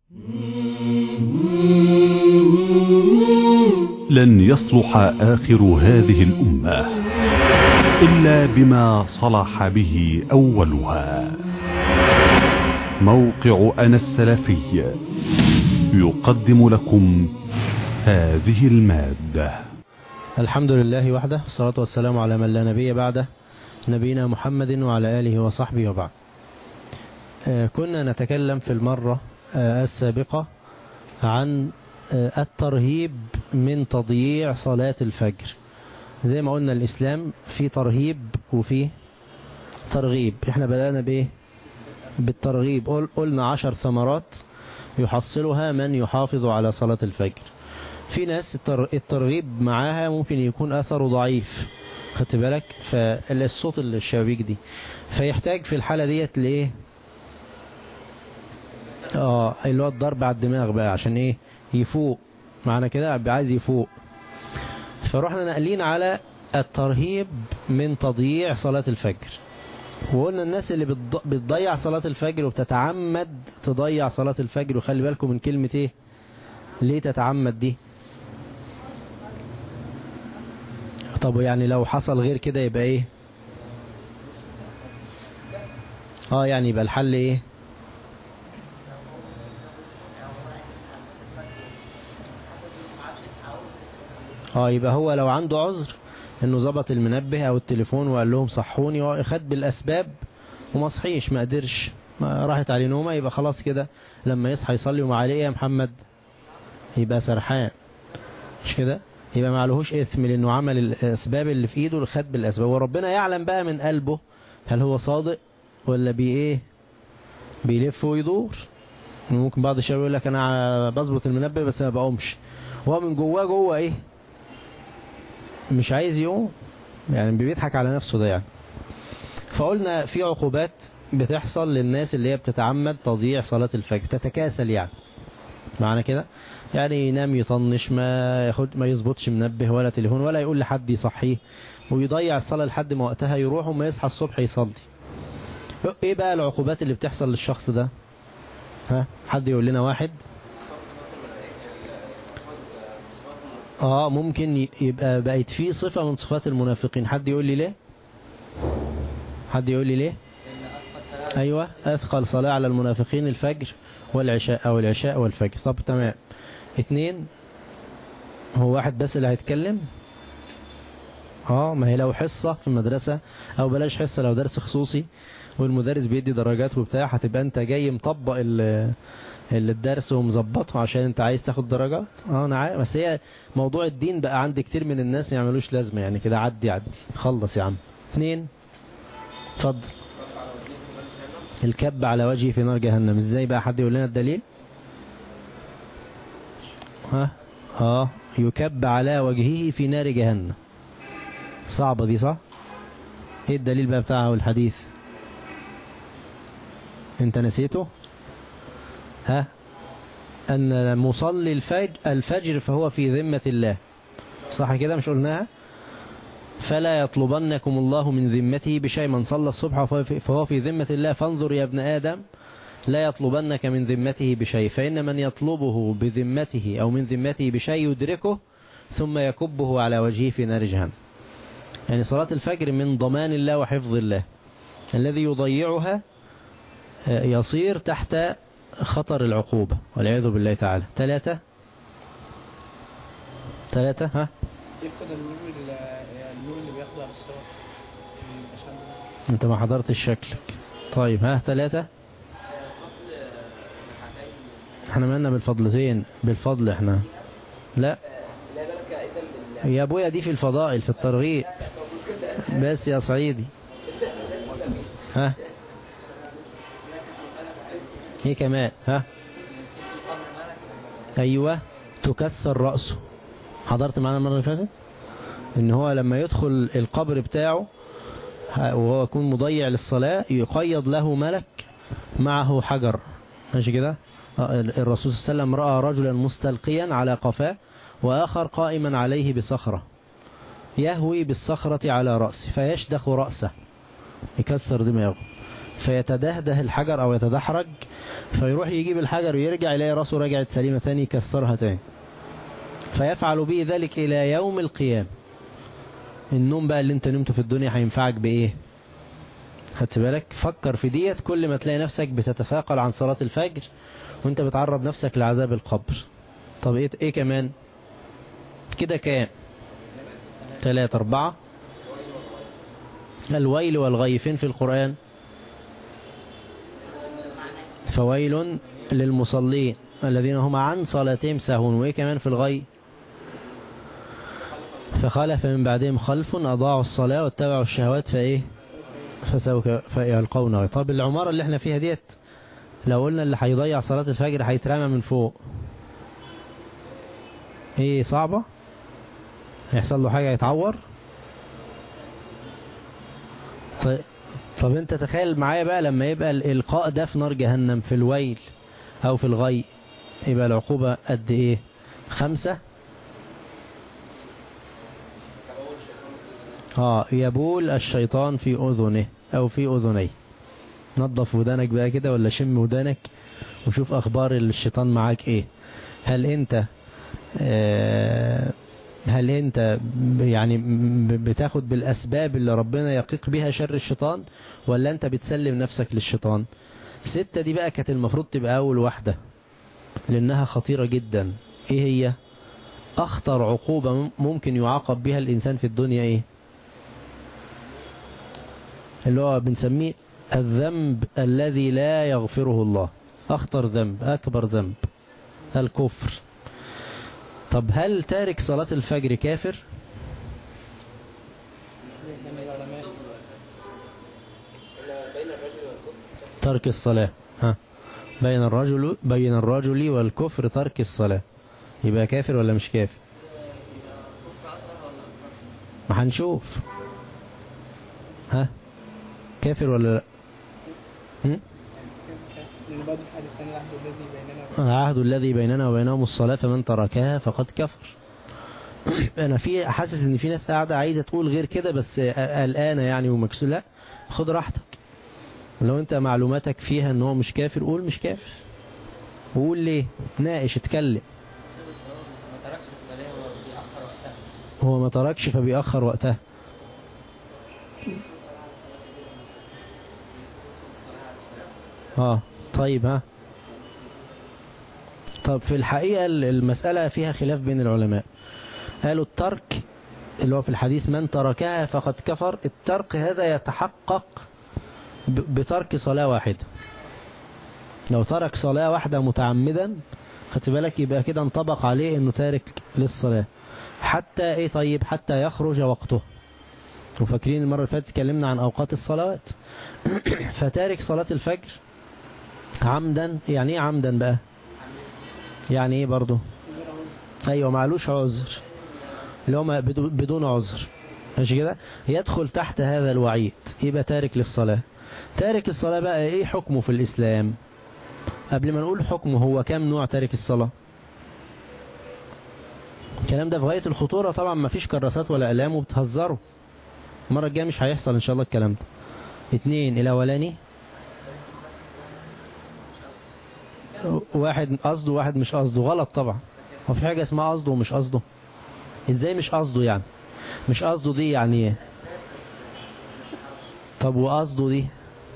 لن يصلح آخر هذه الأمة إلا بما صلح به أولها موقع أنا السلفي يقدم لكم هذه المادة الحمد لله وحده والصلاة والسلام على من لا نبي بعده نبينا محمد وعلى آله وصحبه وبعد كنا نتكلم في المرة السابقة عن الترهيب من تضييع صلاة الفجر زي ما قلنا الإسلام في ترهيب وفي ترغيب احنا بدأنا بإيه بالترغيب قلنا عشر ثمرات يحصلها من يحافظ على صلاة الفجر في ناس الترغيب معاها ممكن يكون أثره ضعيف خدت بالك فالصوت الشبابيك دي فيحتاج في الحالة ديت لإيه اه اللي هو الضرب على الدماغ بقى عشان ايه يفوق معنى كده عايز يفوق فروحنا نقلين على الترهيب من تضييع صلاة الفجر وقلنا الناس اللي بتضيع صلاة الفجر وبتتعمد تضيع صلاة الفجر وخلي بالكم من كلمة ايه ليه تتعمد دي طب يعني لو حصل غير كده يبقى ايه اه يعني يبقى الحل ايه اه يبقى هو لو عنده عذر انه ظبط المنبه او التليفون وقال لهم صحوني خد بالاسباب وما صحيش ما قدرش ما راحت عليه نومه يبقى خلاص كده لما يصحى يصلي وما عليه يا محمد يبقى سرحان مش كده يبقى ما عليهوش اثم لانه عمل الاسباب اللي في ايده خد بالاسباب وربنا يعلم بقى من قلبه هل هو صادق ولا بي ايه بيلف ويدور ممكن بعض الشباب يقول لك انا بظبط المنبه بس ما بقومش هو من جواه جوه ايه مش عايز يقوم يعني بيضحك على نفسه ده يعني فقلنا في عقوبات بتحصل للناس اللي هي بتتعمد تضييع صلاة الفجر تتكاسل يعني معنى كده يعني ينام يطنش ما ياخد ما يظبطش منبه ولا تليفون ولا يقول لحد يصحيه ويضيع الصلاة لحد ما وقتها يروح وما يصحى الصبح يصلي ايه بقى العقوبات اللي بتحصل للشخص ده ها حد يقول لنا واحد اه ممكن يبقى بقت فيه صفة من صفات المنافقين حد يقول لي ليه حد يقول لي ليه ايوه اثقل صلاة على المنافقين الفجر والعشاء او العشاء والفجر طب تمام اتنين هو واحد بس اللي هيتكلم اه ما هي لو حصة في المدرسة او بلاش حصة لو درس خصوصي والمدرس بيدي درجات وبتاع هتبقى انت جاي مطبق الدرس ومظبطه عشان انت عايز تاخد درجات اه انا عارف بس هي موضوع الدين بقى عند كتير من الناس ما يعملوش لازمه يعني كده عدي عدي خلص يا عم اثنين اتفضل الكب على وجهه في نار جهنم ازاي بقى حد يقول لنا الدليل ها اه يكب على وجهه في نار جهنم صعبه دي صح ايه الدليل بقى بتاعها والحديث انت نسيته ها أن مصلي الفجر, الفجر فهو في ذمة الله صح كده مش قلناها فلا يطلبنكم الله من ذمته بشيء من صلى الصبح فهو في ذمة الله فانظر يا ابن آدم لا يطلبنك من ذمته بشيء فإن من يطلبه بذمته أو من ذمته بشيء يدركه ثم يكبه على وجهه في نار جهنم يعني صلاة الفجر من ضمان الله وحفظ الله الذي يضيعها يصير تحت خطر العقوبة والعياذ بالله تعالى ثلاثة ثلاثة ها يفقد النور النور اللي بياخده على الصراط انت ما حضرتش شكلك طيب ها ثلاثة احنا مالنا بالفضلتين بالفضل احنا لا يا ابويا دي في الفضائل في الترغيب بس يا صعيدي ها ايه كمان ها ايوه تكسر رأسه حضرت معانا المرة اللي فاتت ان هو لما يدخل القبر بتاعه وهو يكون مضيع للصلاة يقيض له ملك معه حجر ماشي كده الرسول صلى الله عليه وسلم رأى رجلا مستلقيا على قفاه وآخر قائما عليه بصخرة يهوي بالصخرة على رأسه فيشدخ رأسه يكسر دماغه فيتدهده الحجر او يتدحرج فيروح يجيب الحجر ويرجع يلاقي راسه رجعت سليمة تاني يكسرها تاني فيفعل به ذلك الى يوم القيامة النوم بقى اللي انت نمته في الدنيا هينفعك بايه خدت بالك فكر في ديت كل ما تلاقي نفسك بتتثاقل عن صلاة الفجر وانت بتعرض نفسك لعذاب القبر طب ايه, ايه كمان كده كام ثلاثة أربعة الويل والغي فين في القرآن فويل للمصلين الذين هم عن صلاتهم سهون وإيه كمان في الغي فخلف من بعدهم خلف أضاعوا الصلاة واتبعوا الشهوات فإيه فسوف فيلقون غي طب العمارة اللي احنا فيها ديت لو قلنا اللي هيضيع صلاة الفجر هيترمى من فوق ايه صعبة هيحصل له حاجة يتعور طيب طب انت تخيل معايا بقى لما يبقى الإلقاء ده في نار جهنم في الويل أو في الغي يبقى العقوبة قد إيه خمسة اه يبول الشيطان في أذنه أو في أذنيه نظف ودانك بقى كده ولا شم ودانك وشوف أخبار الشيطان معاك إيه هل أنت آه هل انت يعني بتاخد بالاسباب اللي ربنا يقيق بها شر الشيطان ولا انت بتسلم نفسك للشيطان ستة دي بقى كانت المفروض تبقى اول واحدة لانها خطيرة جدا ايه هي اخطر عقوبة ممكن يعاقب بها الانسان في الدنيا ايه اللي هو بنسميه الذنب الذي لا يغفره الله اخطر ذنب اكبر ذنب الكفر طب هل تارك صلاة الفجر كافر ترك الصلاة ها بين الرجل بين الرجل والكفر ترك الصلاة يبقى كافر ولا مش كافر ما هنشوف ها كافر ولا لا هم؟ العهد الذي بيننا وبينهم الصلاة فمن تركها فقد كفر انا في حاسس ان في ناس قاعدة عايزة تقول غير كده بس قلقانة يعني ومكسولة لا خد راحتك لو انت معلوماتك فيها ان هو مش كافر قول مش كافر وقول ليه ناقش اتكلم هو ما تركش فبيأخر وقتها اه طيب ها طب في الحقيقة المسألة فيها خلاف بين العلماء قالوا الترك اللي هو في الحديث من تركها فقد كفر الترك هذا يتحقق بترك صلاة واحدة لو ترك صلاة واحدة متعمدا خدت بالك يبقى كده انطبق عليه انه تارك للصلاة حتى ايه طيب حتى يخرج وقته وفاكرين المرة اللي فاتت اتكلمنا عن اوقات الصلوات فتارك صلاة الفجر عمدا يعني ايه عمدا بقى يعني ايه برضو ايوه معلوش عذر اللي هو بدون عذر ماشي كده يدخل تحت هذا الوعيد يبقى تارك للصلاة تارك الصلاة بقى ايه حكمه في الاسلام قبل ما نقول حكمه هو كام نوع تارك الصلاة الكلام ده في غاية الخطورة طبعا ما فيش كراسات ولا ألام وبتهزروا المرة الجاية مش هيحصل ان شاء الله الكلام ده اتنين الاولاني واحد قصده واحد مش قصده غلط طبعا هو في حاجة اسمها قصده ومش قصده ازاي مش قصده يعني مش قصده دي يعني ايه طب وقصده دي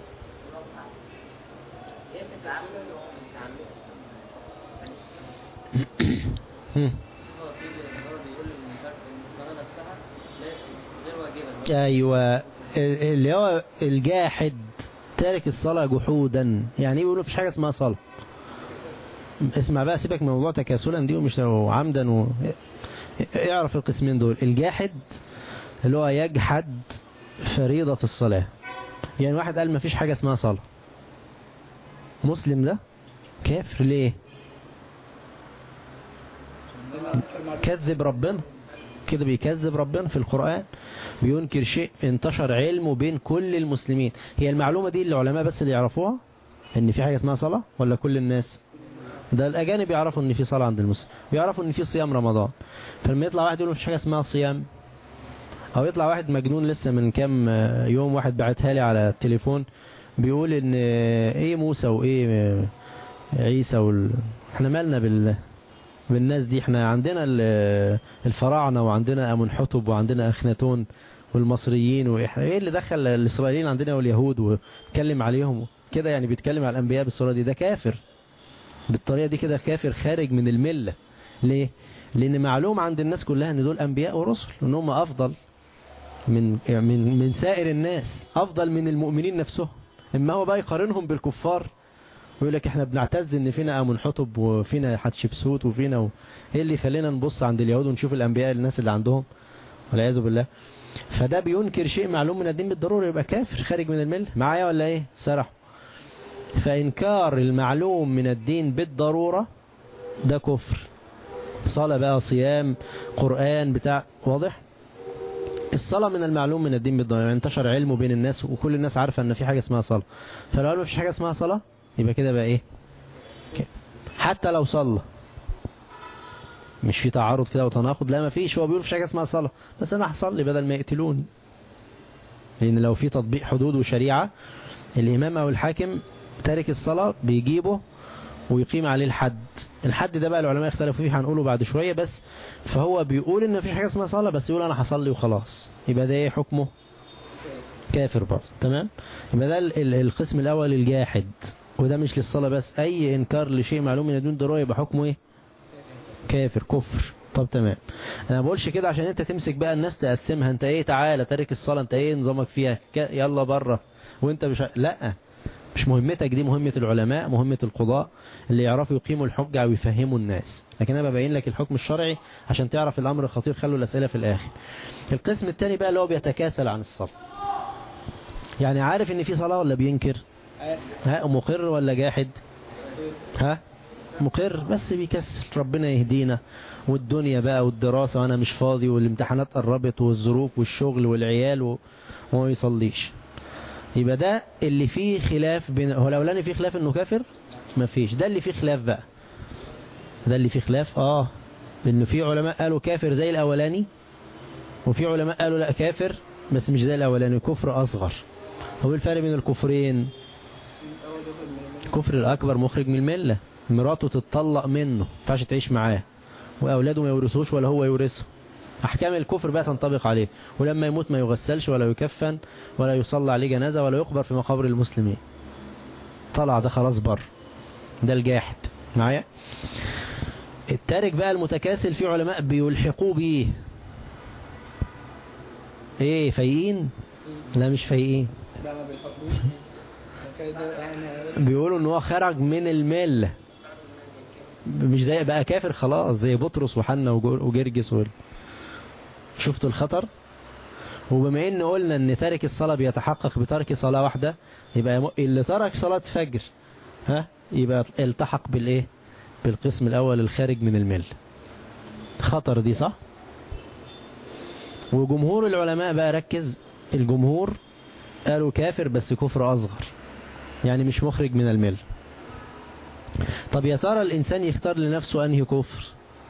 ايوه اللي هو الجاحد تارك الصلاة جحودا يعني ايه بيقولوا مفيش حاجة اسمها صلاة اسمع بقى سيبك من موضوع تكاسلا دي ومش عمدا و... اعرف القسمين دول الجاحد اللي هو يجحد فريضة الصلاة يعني واحد قال مفيش حاجة اسمها صلاة مسلم ده كافر ليه كذب ربنا كده بيكذب ربنا في القرآن بينكر شيء انتشر علمه بين كل المسلمين هي المعلومة دي اللي العلماء بس اللي يعرفوها ان في حاجة اسمها صلاة ولا كل الناس ده الأجانب يعرفوا ان في صلاة عند المسلم بيعرفوا ان في صيام رمضان فلما يطلع واحد يقول مفيش حاجة اسمها صيام او يطلع واحد مجنون لسه من كام يوم واحد بعتها لي على التليفون بيقول ان ايه موسى وايه عيسى وال... احنا مالنا بال... بالناس دي احنا عندنا ال- الفراعنة وعندنا امنحتب وعندنا اخناتون والمصريين واحنا ايه اللي دخل الاسرائيليين عندنا واليهود واتكلم عليهم كده يعني بيتكلم على الانبياء بالصورة دي ده كافر بالطريقة دي كده كافر خارج من الملة ليه لان معلوم عند الناس كلها ان دول انبياء ورسل ان هم افضل من من من سائر الناس افضل من المؤمنين نفسهم اما هو بقى يقارنهم بالكفار ويقول لك احنا بنعتز ان فينا امنحتب وفينا حتشبسوت وفينا و... ايه اللي يخلينا نبص عند اليهود ونشوف الانبياء الناس اللي عندهم والعياذ بالله فده بينكر شيء معلوم من الدين بالضروره يبقى كافر خارج من المله معايا ولا ايه سرح فانكار المعلوم من الدين بالضروره ده كفر صلاه بقى صيام قران بتاع واضح الصلاة من المعلوم من الدين بالضرورة يعني انتشر علمه بين الناس وكل الناس عارفة ان في حاجة اسمها صلاة فلو قالوا مفيش حاجة اسمها صلاة يبقى كده بقى ايه ك- حتى لو صلى مش في تعارض كده وتناقض لا مفيش هو بيقول مفيش حاجة اسمها صلاة بس انا هصلي بدل ما يقتلوني لان لو في تطبيق حدود وشريعة الامام او الحاكم تارك الصلاة بيجيبه ويقيم عليه الحد الحد ده بقى العلماء اختلفوا فيه هنقوله بعد شوية بس فهو بيقول ان مفيش حاجة اسمها صلاة بس يقول انا هصلي وخلاص يبقى ده ايه حكمه كافر برضه تمام يبقى ده ال- ال- القسم الاول الجاحد وده مش للصلاة بس اي انكار لشيء معلوم من دون ضرورة يبقى حكمه ايه كافر كفر طب تمام انا ما بقولش كده عشان انت تمسك بقى الناس تقسمها انت ايه تعالى تارك الصلاة انت ايه نظامك فيها ك- يلا بره وانت مش ع- لا مش مهمتك دي مهمة العلماء مهمة القضاء اللي يعرفوا يقيموا الحجة ويفهموا الناس لكن انا ببين لك الحكم الشرعي عشان تعرف الامر الخطير خلوا الاسئلة في الاخر القسم الثاني بقى اللي هو بيتكاسل عن الصلاة يعني عارف ان في صلاة ولا بينكر ها مقر ولا جاحد ها مقر بس بيكسل ربنا يهدينا والدنيا بقى والدراسة وانا مش فاضي والامتحانات قربت والظروف والشغل والعيال و... وما يصليش يبقى ده اللي فيه خلاف بين هو الاولاني فيه خلاف انه كافر ما فيش ده اللي فيه خلاف بقى ده اللي فيه خلاف اه انه في علماء قالوا كافر زي الاولاني وفي علماء قالوا لا كافر بس مش زي الاولاني كفر اصغر هو إيه الفرق بين الكفرين الكفر الاكبر مخرج من المله مراته تتطلق منه ما ينفعش تعيش معاه واولاده ما يورثوش ولا هو يورثه احكام الكفر بقى تنطبق عليه ولما يموت ما يغسلش ولا يكفن ولا يصلى عليه جنازه ولا يقبر في مقابر المسلمين طلع ده خلاص بر ده الجاحد معايا التارك بقى المتكاسل في علماء بيلحقوه بيه ايه فايقين لا مش فايقين لا ما بيلحقوش كده يعني بيقولوا ان هو خرج من المله مش زي بقى كافر خلاص زي بطرس وحنا وجر- وجرجس وال... شفتوا الخطر وبما ان قلنا ان تارك الصلاة بيتحقق بترك صلاة واحدة يبقى يم- اللي ترك صلاة فجر ها يبقى التحق بالايه بالقسم الاول الخارج من المل خطر دي صح وجمهور العلماء بقى ركز الجمهور قالوا كافر بس كفر اصغر يعني مش مخرج من المل طب يا ترى الانسان يختار لنفسه انهي كفر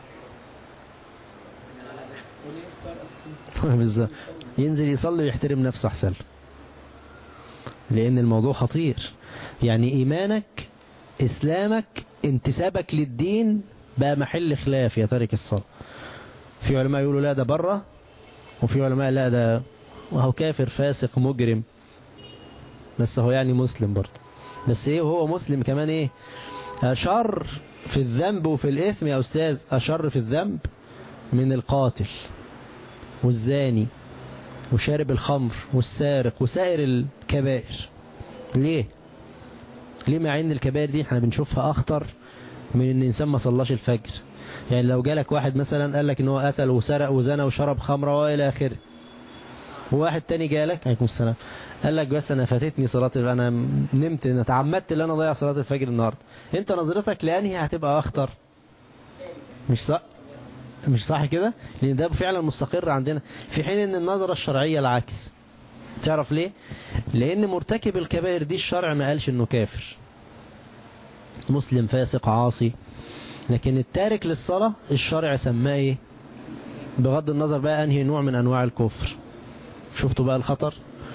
بالظبط ينزل يصلي ويحترم نفسه احسن له. لان الموضوع خطير يعني ايمانك اسلامك انتسابك للدين بقى محل خلاف يا تارك الصلاة في علماء يقولوا لا ده بره وفي علماء لا ده وهو كافر فاسق مجرم بس هو يعني مسلم برضه بس ايه وهو مسلم كمان ايه اشر في الذنب وفي الاثم يا استاذ اشر في الذنب من القاتل والزاني وشارب الخمر والسارق وسائر الكبائر ليه ليه مع ان الكبائر دي احنا بنشوفها اخطر من ان الانسان ما صلاش الفجر يعني لو جالك واحد مثلا قال لك ان هو قتل وسرق وزنى وشرب خمره والى اخره وواحد تاني جالك عليكم السلام قال لك بس انا فاتتني صلاه انا نمت انا تعمدت ان انا اضيع صلاه الفجر النهارده انت نظرتك لانهي هتبقى اخطر مش صح مش صح كده لان ده فعلا مستقر عندنا في حين ان النظرة الشرعية العكس تعرف ليه لان مرتكب الكبائر دي الشرع ما قالش انه كافر مسلم فاسق عاصي لكن التارك للصلاة الشرع سماه ايه بغض النظر بقى انهي نوع من انواع الكفر شفتوا بقى الخطر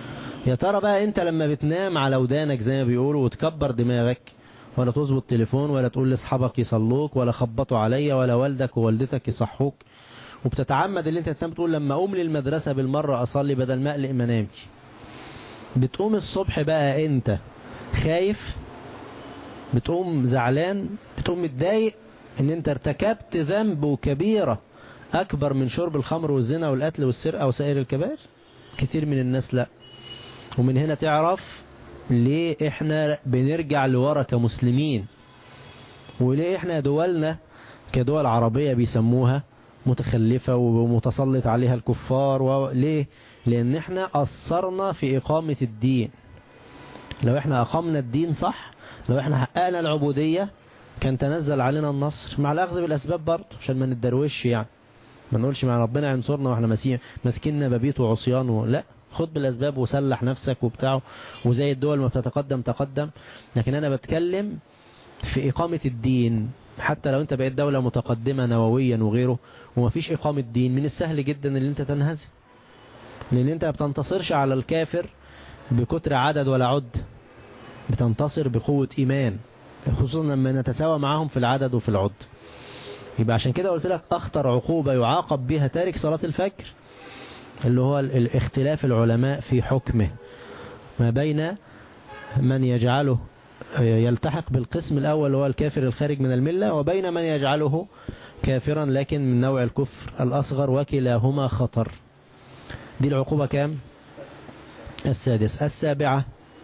يا ترى بقى انت لما بتنام على ودانك زي ما بيقولوا وتكبر دماغك ولا تظبط تليفون ولا تقول لاصحابك يصلوك ولا خبطوا عليا ولا والدك ووالدتك يصحوك وبتتعمد اللي انت تنام تقول لما اقوم للمدرسة بالمرة اصلي بدل ما اقلق منامي بتقوم الصبح بقى انت خايف بتقوم زعلان بتقوم متضايق ان انت ارتكبت ذنب كبيرة اكبر من شرب الخمر والزنا والقتل والسرقة وسائر الكبائر كتير من الناس لا ومن هنا تعرف ليه احنا بنرجع لورا كمسلمين وليه احنا دولنا كدول عربية بيسموها متخلفة ومتسلط عليها الكفار وليه لان احنا قصرنا في اقامة الدين لو احنا اقمنا الدين صح لو احنا حققنا العبودية كان تنزل علينا النصر مع الاخذ بالاسباب برضه عشان ما ندروش يعني ما نقولش مع ربنا ينصرنا واحنا ماسكين ماسكين نبابيت وعصيان و... لا خد بالاسباب وسلح نفسك وبتاعه وزي الدول ما بتتقدم تقدم لكن انا بتكلم في اقامة الدين حتى لو انت بقيت دولة متقدمة نوويا وغيره ومفيش اقامة دين من السهل جدا ان انت تنهزم لان انت ما بتنتصرش على الكافر بكتر عدد ولا عد بتنتصر بقوة ايمان خصوصا لما نتساوى معاهم في العدد وفي العد يبقى عشان كده قلت لك اخطر عقوبة يعاقب بها تارك صلاة الفجر اللي هو الاختلاف العلماء في حكمه ما بين من يجعله يلتحق بالقسم الأول هو الكافر الخارج من الملة وبين من يجعله كافرا لكن من نوع الكفر الأصغر وكلاهما خطر دي العقوبة كام السادس السابعة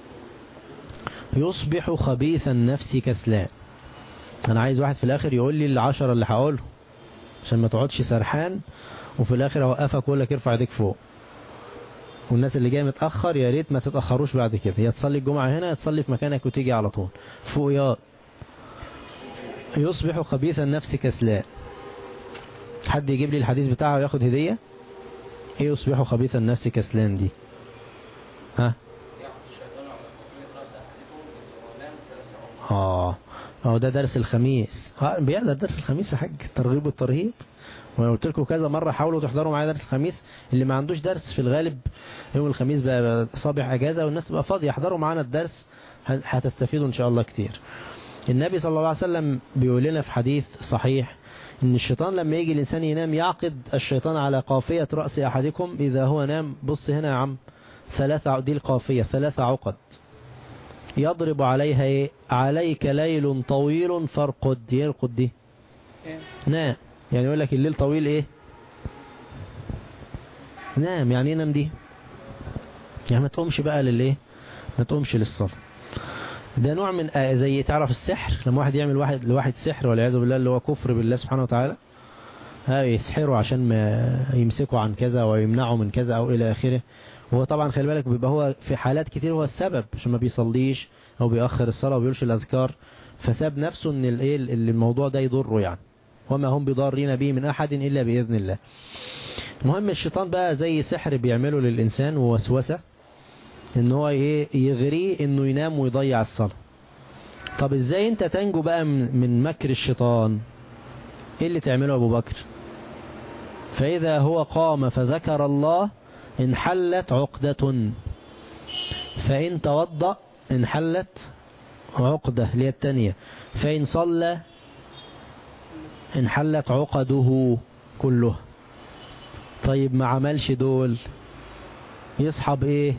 يصبح خبيث النفس كسلان أنا عايز واحد في الآخر يقول لي العشرة اللي هقوله عشان ما تقعدش سرحان وفي الآخر أوقفك وأقول لك ارفع ايديك فوق والناس اللي جايه متأخر يا ريت ما تتأخروش بعد كده يا تصلي الجمعة هنا يا تصلي في مكانك وتيجي على طول فوق يا يصبح خبيث النفس كسلان حد يجيب لي الحديث بتاعه وياخد هدية ايه يصبح خبيث النفس كسلان دي ها اه اه ده درس الخميس اه بيحضر درس الخميس يا حاج الترغيب والترهيب وانا قلت لكم كذا مرة حاولوا تحضروا معايا درس الخميس اللي ما عندوش درس في الغالب يوم الخميس بقى صابح اجازة والناس تبقى فاضية يحضروا معانا الدرس هتستفيدوا ان شاء الله كتير النبي صلى الله عليه وسلم بيقول لنا في حديث صحيح ان الشيطان لما يجي الانسان ينام يعقد الشيطان على قافية رأس احدكم اذا هو نام بص هنا يا عم ثلاثة دي القافية ثلاثة عقد يضرب عليها ايه عليك ليل طويل فارقد يرقد دي نام يعني يقول لك الليل طويل ايه نام يعني ايه نام دي يعني ما تقومش بقى للايه ما تقومش للصلاة ده نوع من آه زي تعرف السحر لما واحد يعمل واحد لواحد سحر والعياذ بالله اللي هو كفر بالله سبحانه وتعالى ها يسحره عشان ما يمسكوا عن كذا ويمنعوا من كذا او الى اخره وهو طبعا خلي بالك بيبقى هو في حالات كتير هو السبب عشان ما بيصليش او بيأخر الصلاة وبيقولش الاذكار فساب نفسه ان الايه الموضوع ده يضره يعني وما هم بضارين به من أحد إلا بإذن الله المهم الشيطان بقى زي سحر بيعمله للإنسان ووسوسة ان هو ايه يغريه انه ينام ويضيع الصلاة طب ازاي انت تنجو بقى من مكر الشيطان ايه اللي تعمله ابو بكر فاذا هو قام فذكر الله انحلت عقدة فان توضأ انحلت عقدة ليه التانية فإن صلى انحلت عقده كله طيب ما عملش دول يصحب ايه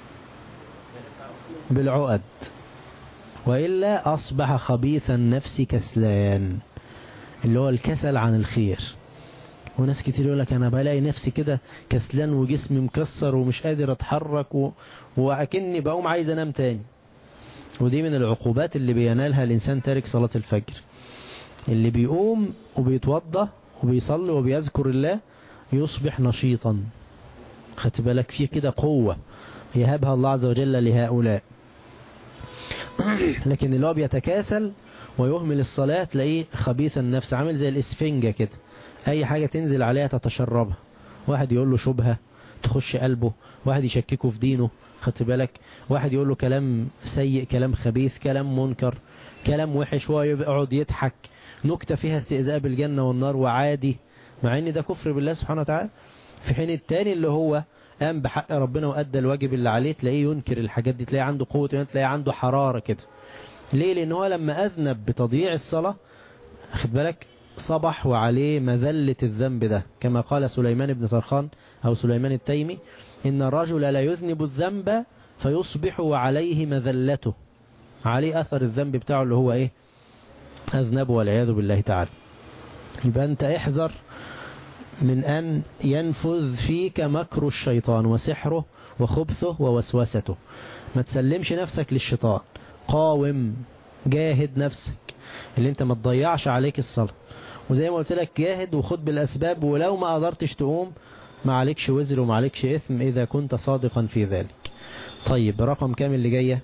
بالعقد وإلا أصبح خبيث النفس كسلان اللي هو الكسل عن الخير وناس كتير يقول لك أنا بلاقي نفسي كده كسلان وجسمي مكسر ومش قادر أتحرك و... وأكني بقوم عايز أنام تاني ودي من العقوبات اللي بينالها الإنسان تارك صلاة الفجر اللي بيقوم وبيتوضى وبيصلي وبيذكر الله يصبح نشيطا خدت بالك فيه كده قوة يهبها الله عز وجل لهؤلاء لكن اللي هو بيتكاسل ويهمل الصلاة تلاقيه خبيث النفس عامل زي الاسفنجة كده اي حاجة تنزل عليها تتشربها واحد يقول له شبهة تخش قلبه واحد يشككه في دينه خدت بالك واحد يقول له كلام سيء كلام خبيث كلام منكر كلام وحش هو يقعد يضحك نكتة فيها استئذاء بالجنة والنار وعادي مع ان ده كفر بالله سبحانه وتعالى في حين التاني اللي هو قام بحق ربنا وأدى الواجب اللي عليه تلاقيه ينكر الحاجات دي تلاقيه عنده قوة إيمان تلاقيه عنده حرارة كده ليه لأن هو لما أذنب بتضييع الصلاة خد بالك صبح وعليه مذلة الذنب ده كما قال سليمان بن فرخان أو سليمان التيمي إن الرجل لا يذنب الذنب فيصبح وعليه مذلته عليه أثر الذنب بتاعه اللي هو إيه أذنبه والعياذ بالله تعالى يبقى أنت احذر من أن ينفذ فيك مكر الشيطان وسحره وخبثه ووسوسته ما تسلمش نفسك للشيطان قاوم جاهد نفسك اللي انت ما تضيعش عليك الصلاة وزي ما قلت لك جاهد وخد بالأسباب ولو ما قدرتش تقوم ما عليكش وزر وما عليكش إثم إذا كنت صادقا في ذلك طيب رقم كام اللي جاية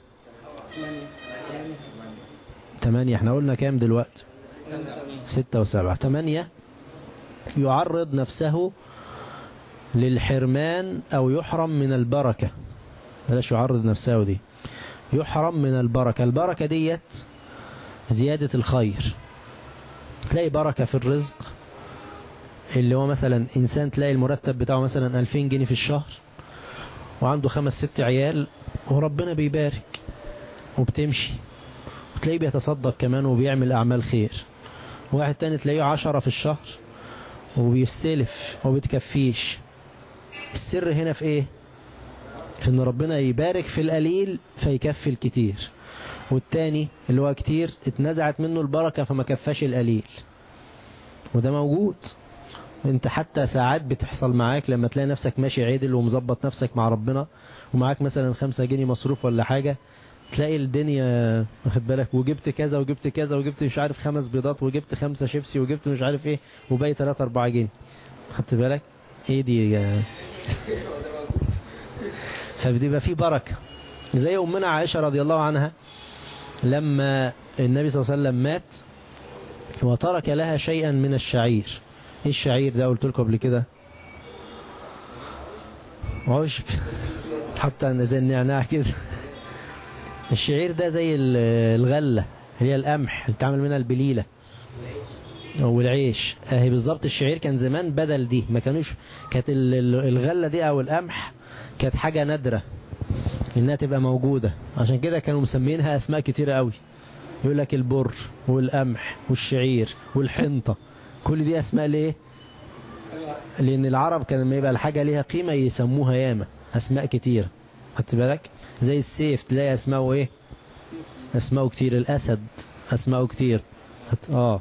تمانية احنا قلنا كام دلوقتي ستة وسبعة تمانية يعرض نفسه للحرمان أو يحرم من البركة بلاش يعرض نفسه دي يحرم من البركة البركة ديت زيادة الخير تلاقي بركة في الرزق اللي هو مثلا إنسان تلاقي المرتب بتاعه مثلا 2000 جنيه في الشهر وعنده خمس ست عيال وربنا بيبارك وبتمشي وتلاقيه بيتصدق كمان وبيعمل أعمال خير واحد تاني تلاقيه عشرة في الشهر وبيستلف وبتكفيش السر هنا في ايه في ان ربنا يبارك في القليل فيكفي الكتير والتاني اللي هو كتير اتنزعت منه البركة فما كفاش القليل وده موجود انت حتى ساعات بتحصل معاك لما تلاقي نفسك ماشي عدل ومظبط نفسك مع ربنا ومعاك مثلا خمسة جنيه مصروف ولا حاجة تلاقي الدنيا واخد بالك وجبت كذا وجبت كذا وجبت مش عارف خمس بيضات وجبت خمسة شيبسي وجبت مش عارف ايه وباقي 3 4 جنيه خدت بالك ايه دي يا فبيبقى في بركة زي أمنا عائشة رضي الله عنها لما النبي صلى الله عليه وسلم مات وترك لها شيئا من الشعير ايه الشعير ده قلت لكم قبل كده عشب حتى زي النعناع كده الشعير ده زي الغلة هي القمح اللي تعمل منها البليلة والعيش اهي بالظبط الشعير كان زمان بدل دي ما كانوش كانت الغلة دي او القمح كانت حاجة نادرة انها تبقى موجودة عشان كده كانوا مسمينها اسماء كتيرة قوي يقول لك البر والقمح والشعير والحنطة كل دي اسماء ليه لان العرب كان لما يبقى الحاجة ليها قيمة يسموها ياما اسماء كتيرة خدت بالك زي السيف تلاقي اسماءه ايه اسماءه كتير الاسد اسماءه كتير اه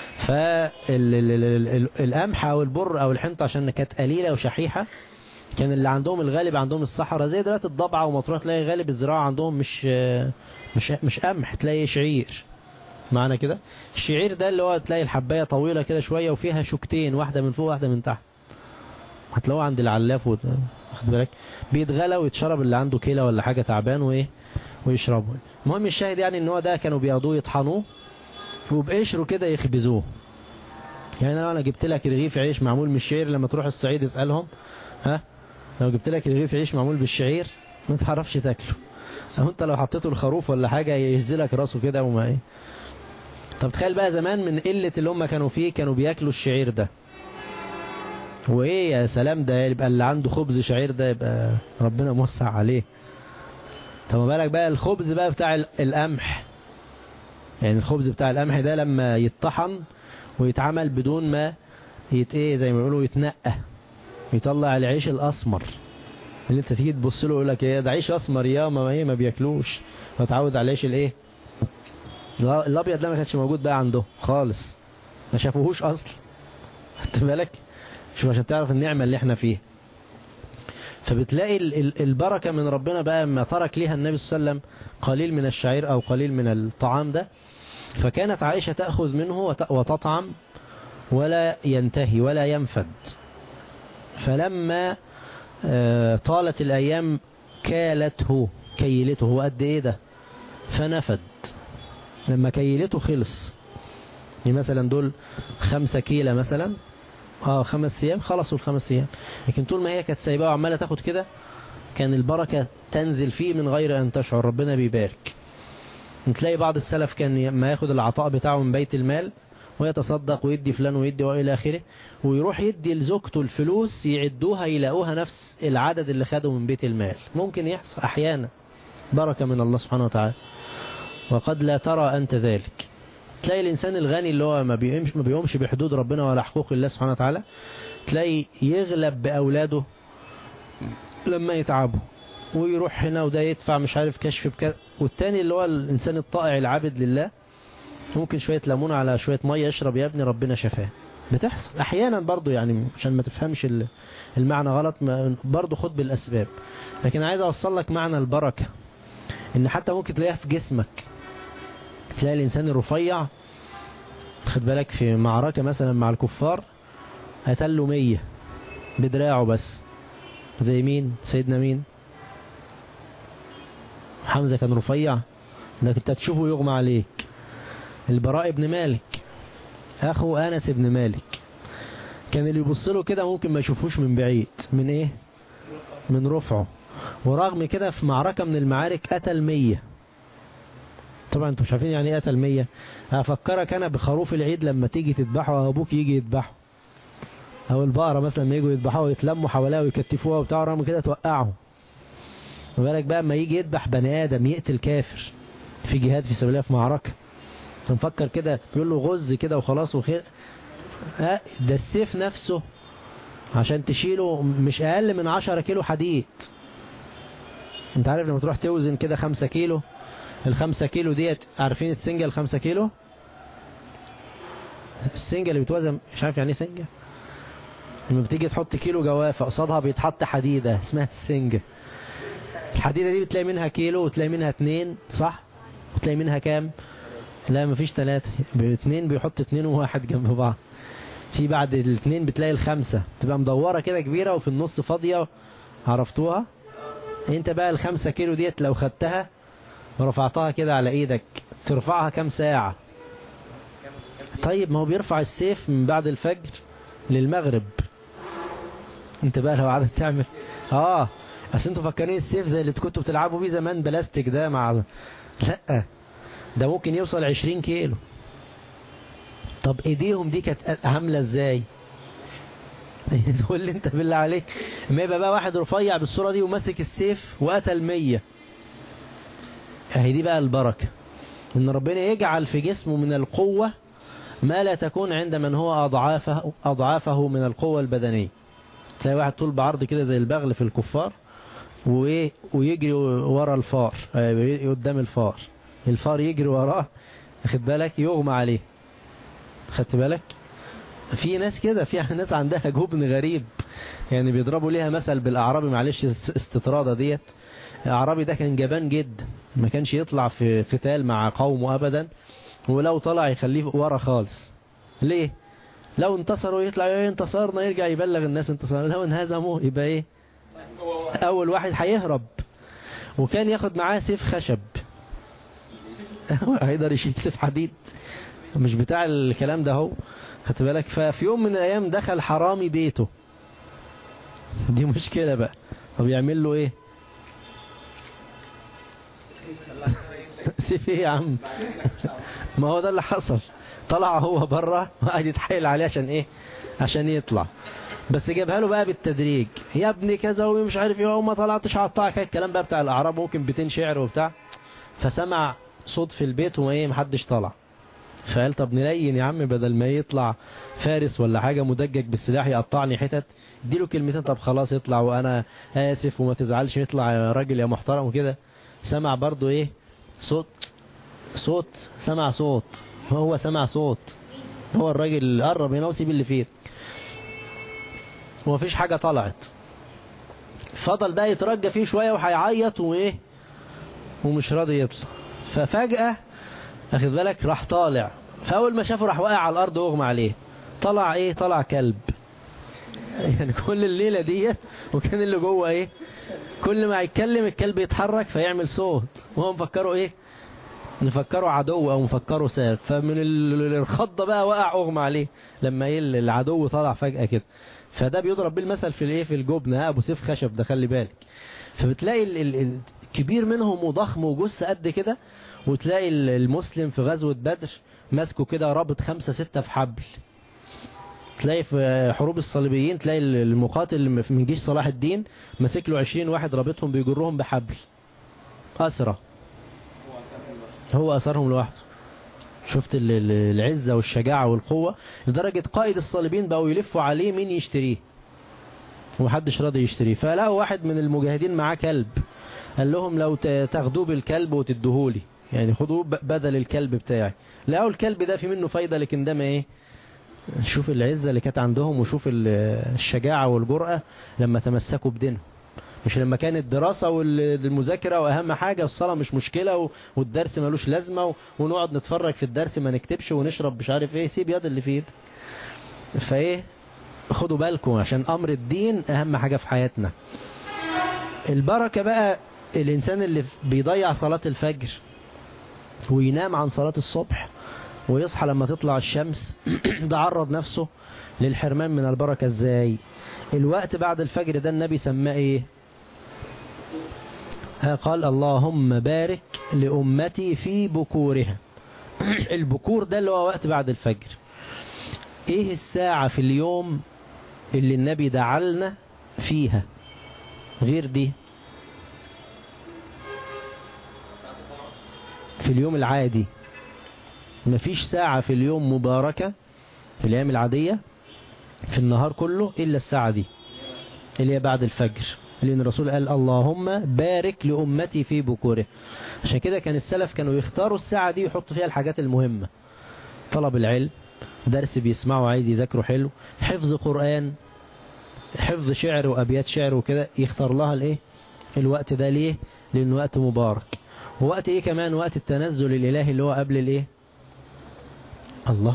فالقمح او البر او الحنطة عشان كانت قليلة وشحيحة كان اللي عندهم الغالب عندهم الصحراء زي دلوقتي الضبعة ومطروح تلاقي غالب الزراعة عندهم مش مش مش قمح تلاقي شعير معنى كده الشعير ده اللي هو تلاقي الحباية طويلة كده شوية وفيها شوكتين واحدة من فوق واحدة من تحت هتلاقوه عند العلاف واخد بالك بيتغلى ويتشرب اللي عنده كلى ولا حاجة تعبان وايه ويشربه المهم الشاهد يعني ان هو ده كانوا بياخدوه يطحنوه وبقشره كده يخبزوه يعني لو انا جبت لك رغيف عيش معمول من الشعير لما تروح الصعيد اسالهم ها لو جبت لك رغيف عيش معمول بالشعير ما تعرفش تاكله او انت لو حطيته الخروف ولا حاجة يهزلك راسه كده وما ايه طب تخيل بقى زمان من قلة اللي هم كانوا فيه كانوا بياكلوا الشعير ده وايه يا سلام ده يبقى اللي عنده خبز شعير ده يبقى ربنا موسع عليه طب ما بالك بقى الخبز بقى بتاع القمح يعني الخبز بتاع القمح ده لما يتطحن ويتعمل بدون ما يت ايه زي ما بيقولوا يتنقى يطلع العيش الاسمر اللي انت تيجي تبص له يقول لك ايه ده عيش اسمر يا ما ايه ما بياكلوش فتعود على العيش الايه الابيض ده ما كانش موجود بقى عنده خالص ما شافوهوش اصلا خدت بالك شوف عشان تعرف النعمة اللي احنا فيها فبتلاقي البركة من ربنا بقى ما ترك ليها النبي صلى الله عليه وسلم قليل من الشعير أو قليل من الطعام ده فكانت عائشة تأخذ منه وتطعم ولا ينتهي ولا ينفد فلما طالت الأيام كالته كيلته هو قد ايه ده فنفد لما كيلته خلص يعني مثلا دول خمسة كيلة مثلا اه خمس ايام خلصوا الخمس ايام لكن طول ما هي كانت سايباه وعماله تاخد كده كان البركة تنزل فيه من غير ان تشعر ربنا بيبارك تلاقي بعض السلف كان ما ياخد العطاء بتاعه من بيت المال ويتصدق ويدي فلان ويدي وإلى آخره ويروح يدي لزوجته الفلوس يعدوها يلاقوها نفس العدد اللي خده من بيت المال ممكن يحصل أحيانا بركة من الله سبحانه وتعالى وقد لا ترى أنت ذلك تلاقي الإنسان الغني اللي هو ما بيقومش, ما بيقومش بحدود ربنا ولا حقوق الله سبحانه وتعالى تلاقي يغلب بأولاده لما يتعبوا ويروح هنا وده يدفع مش عارف كشف بكذا والتاني اللي هو الإنسان الطائع العابد لله ممكن شوية ليمون على شوية مية يشرب يا ابني ربنا شفاه بتحصل احيانا برضو يعني عشان ما تفهمش المعنى غلط برضو خد بالاسباب لكن عايز اوصل لك معنى البركة ان حتى ممكن تلاقيها في جسمك تلاقي الانسان الرفيع خد بالك في معركة مثلا مع الكفار قتلوا مية بدراعه بس زي مين سيدنا مين حمزة كان رفيع انك انت تشوفه يغمى عليك البراء ابن مالك اخو انس ابن مالك كان اللي يبص له كده ممكن ما يشوفوش من بعيد من ايه من رفعه ورغم كده في معركة من المعارك قتل مية طبعا انتوا مش عارفين يعني ايه قتل مية هفكرك انا بخروف العيد لما تيجي تذبحه او ابوك يجي يذبحه او البقرة مثلا لما يجوا يذبحوها ويتلموا حواليها ويكتفوها وبتاع رغم كده توقعهم بالك بقى اما يجي يذبح بني ادم يقتل كافر في جهاد في سبيل الله في معركة فنفكر كده بيقول له غز كده وخلاص وخير ها ده السيف نفسه عشان تشيله مش اقل من 10 كيلو حديد انت عارف لما تروح توزن كده 5 كيلو الخمسة كيلو ديت عارفين السنجة الخمسة كيلو السنجة اللي بتوزن مش عارف يعني ايه سنجة لما بتيجي تحط كيلو جوافة قصادها بيتحط حديدة اسمها السنجة الحديدة دي بتلاقي منها كيلو وتلاقي منها اتنين صح وتلاقي منها كام لا مفيش ثلاثة باثنين بيحط اتنين وواحد جنب بعض في بعد الاثنين بتلاقي الخمسة تبقى مدورة كده كبيرة وفي النص فاضية عرفتوها انت بقى الخمسة كيلو ديت لو خدتها ورفعتها كده على ايدك ترفعها كام ساعة طيب ما هو بيرفع السيف من بعد الفجر للمغرب انت بقى لو قعدت تعمل اه اصل انتوا فاكرين السيف زي اللي كنتوا بتلعبوا بيه زمان بلاستيك ده مع لا ده ممكن يوصل 20 كيلو طب ايديهم دي كانت عامله ازاي تقول لي انت بالله عليك ما يبقى بقى واحد رفيع بالصوره دي وماسك السيف وقتل 100 اهي دي بقى البركه ان ربنا يجعل في جسمه من القوه ما لا تكون عند من هو اضعافه اضعافه من القوه البدنيه تلاقي واحد طول بعرض كده زي البغل في الكفار وايه ويجري ورا الفار قدام الفار الفار يجري وراه خد بالك يغمى عليه خدت بالك في ناس كده في ناس عندها جبن غريب يعني بيضربوا ليها مثل بالاعرابي معلش استطرادة ديت الاعرابي ده كان جبان جدا ما كانش يطلع في قتال مع قومه ابدا ولو طلع يخليه ورا خالص ليه لو انتصروا يطلع ايه انتصرنا يرجع يبلغ الناس انتصرنا لو انهزموا يبقى ايه اول واحد هيهرب وكان ياخد معاه سيف خشب هيقدر يشيل سيف حديد مش بتاع الكلام ده هو خدت بالك ففي يوم من الايام دخل حرامي بيته دي مشكلة بقى طب يعمل له ايه سيف ايه يا عم ما هو ده اللي حصل طلع هو بره وقعد يتحايل عليه عشان ايه عشان يطلع بس جابها له بقى بالتدريج يا ابني كذا ومش عارف ايه وما طلعتش هقطعك الكلام بقى بتاع الاعراب ممكن بيتين شعر وبتاع فسمع صوت في البيت وايه محدش طلع فقال طب نلين يا عم بدل ما يطلع فارس ولا حاجة مدجج بالسلاح يقطعني حتت اديله كلمتين طب خلاص يطلع وانا اسف وما تزعلش يطلع يا راجل يا محترم وكده سمع برضو ايه صوت صوت سمع صوت هو سمع صوت هو الراجل قرب هنا وسيب اللي فيه ومفيش حاجة طلعت فضل بقى يترجى فيه شوية وهيعيط وايه ومش راضي يطلع ففجأة اخد بالك راح طالع فاول ما شافه راح واقع على الارض واغمى عليه طلع ايه طلع كلب يعني كل الليلة دي وكان اللي جوه ايه كل ما يتكلم الكلب يتحرك فيعمل صوت وهو مفكره ايه نفكره عدو او مفكره سارق فمن الخضة بقى وقع اغمى عليه لما ايه العدو طلع فجأة كده فده بيضرب بالمثل في الايه في الجبن ها ابو سيف خشب ده خلي بالك فبتلاقي الكبير منهم وضخم وجثه قد كده وتلاقي المسلم في غزوة بدر ماسكه كده رابط خمسة ستة في حبل تلاقي في حروب الصليبيين تلاقي المقاتل من جيش صلاح الدين ماسك له 20 واحد رابطهم بيجرهم بحبل أسرى هو أثرهم لوحده شفت ال- ال- العزة والشجاعة والقوة لدرجة قائد الصليبين بقوا يلفوا عليه مين يشتريه ومحدش راضي يشتريه فلقوا واحد من المجاهدين معاه كلب قال لهم لو ت- تاخدوه بالكلب وتدوهولي يعني خدوه ب- بدل الكلب بتاعي لقوا الكلب ده في منه فايدة لكن ده ما ايه شوف العزة اللي كانت عندهم وشوف ال- الشجاعة والجرأة لما تمسكوا بدينهم مش لما كانت الدراسة والمذاكرة وأهم حاجة الصلاة مش مشكلة و- والدرس ملوش لازمة و- ونقعد نتفرج في الدرس ما نكتبش ونشرب مش عارف ايه سيب يد اللي في ايدك فايه خدوا بالكم عشان أمر الدين أهم حاجة في حياتنا البركة بقى الإنسان اللي بيضيع صلاة الفجر وينام عن صلاة الصبح ويصحى لما تطلع الشمس ده عرض نفسه للحرمان من البركة ازاي الوقت بعد الفجر ده النبي سماه ايه ها قال اللهم بارك لأمتي في بكورها البكور ده اللي هو وقت بعد الفجر ايه الساعة في اليوم اللي النبي دعلنا فيها غير دي في اليوم العادي مفيش ساعة في اليوم مباركة في الأيام العادية في النهار كله إلا الساعة دي اللي هي بعد الفجر لأن الرسول قال اللهم بارك لأمتي في بكوره عشان كده كان السلف كانوا يختاروا الساعة دي ويحطوا فيها الحاجات المهمة طلب العلم درس بيسمعه عايز يذاكره حلو حفظ قرآن حفظ شعر وأبيات شعر وكده يختار لها الايه الوقت ده ليه لأنه وقت مبارك ووقت ايه كمان وقت التنزل الإلهي اللي هو قبل الايه الله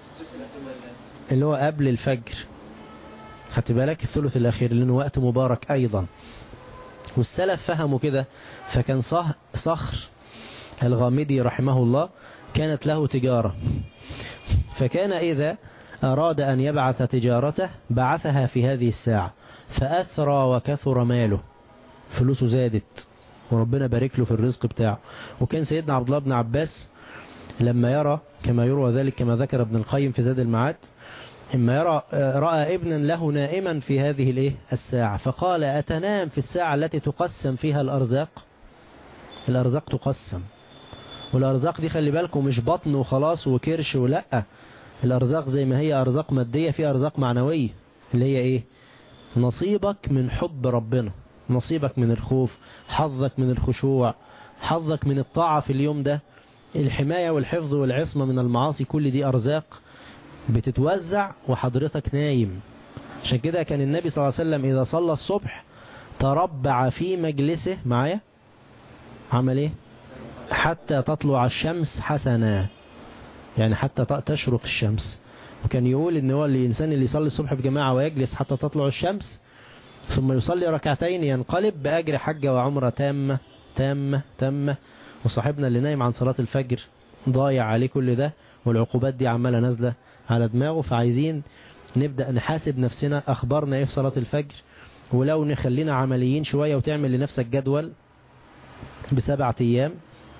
اللي هو قبل الفجر خدت بالك الثلث الأخير لأنه وقت مبارك أيضا والسلف فهموا كده فكان صح صخر الغامدي رحمه الله كانت له تجارة فكان إذا أراد أن يبعث تجارته بعثها في هذه الساعة فأثرى وكثر ماله فلوسه زادت وربنا بارك له في الرزق بتاعه وكان سيدنا عبد الله بن عباس لما يرى كما يروى ذلك كما ذكر ابن القيم في زاد المعاد إما يرى رأى ابنا له نائما في هذه الايه الساعة فقال أتنام في الساعة التي تقسم فيها الأرزاق الأرزاق تقسم والأرزاق دي خلي بالكم مش بطن وخلاص وكرش ولا الأرزاق زي ما هي أرزاق مادية في أرزاق معنوية اللي هي إيه نصيبك من حب ربنا نصيبك من الخوف حظك من الخشوع حظك من الطاعة في اليوم ده الحماية والحفظ والعصمة من المعاصي كل دي أرزاق بتتوزع وحضرتك نايم عشان كده كان النبي صلى الله عليه وسلم إذا صلى الصبح تربع في مجلسه معايا عمل ايه حتى تطلع الشمس حسنا يعني حتى تشرق الشمس وكان يقول ان هو الانسان اللي يصلي الصبح بجماعة ويجلس حتى تطلع الشمس ثم يصلي ركعتين ينقلب بأجر حجة وعمرة تامة تامة تامة وصاحبنا اللي نايم عن صلاة الفجر ضايع عليه كل ده والعقوبات دي عمالة نازلة على دماغه فعايزين نبدأ نحاسب نفسنا أخبارنا إيه في صلاة الفجر ولو نخلينا عمليين شوية وتعمل لنفسك جدول بسبعة أيام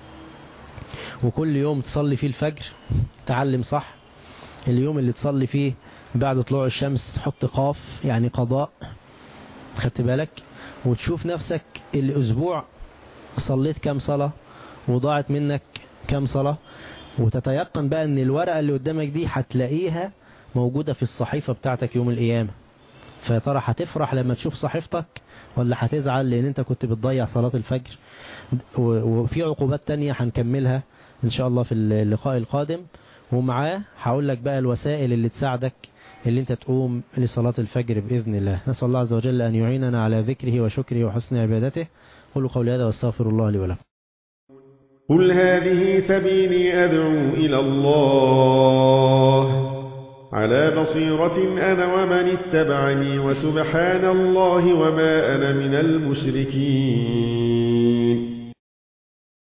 وكل يوم تصلي فيه الفجر تعلم صح اليوم اللي تصلي فيه بعد طلوع الشمس تحط قاف يعني قضاء خدت بالك وتشوف نفسك الأسبوع صليت كام صلاة وضاعت منك كام صلاة وتتيقن بقى ان الورقة اللي قدامك دي هتلاقيها موجودة في الصحيفة بتاعتك يوم القيامة فيا ترى هتفرح لما تشوف صحيفتك ولا هتزعل لان انت كنت بتضيع صلاة الفجر وفي عقوبات تانية هنكملها ان شاء الله في اللقاء القادم ومعاه هقول لك بقى الوسائل اللي تساعدك اللي انت تقوم لصلاة الفجر بإذن الله نسأل الله عز وجل أن يعيننا على ذكره وشكره وحسن عبادته قولوا قولي هذا واستغفر الله لي ولكم قل هذه سبيلي أدعو إلى الله على بصيرة أنا ومن اتبعني وسبحان الله وما أنا من المشركين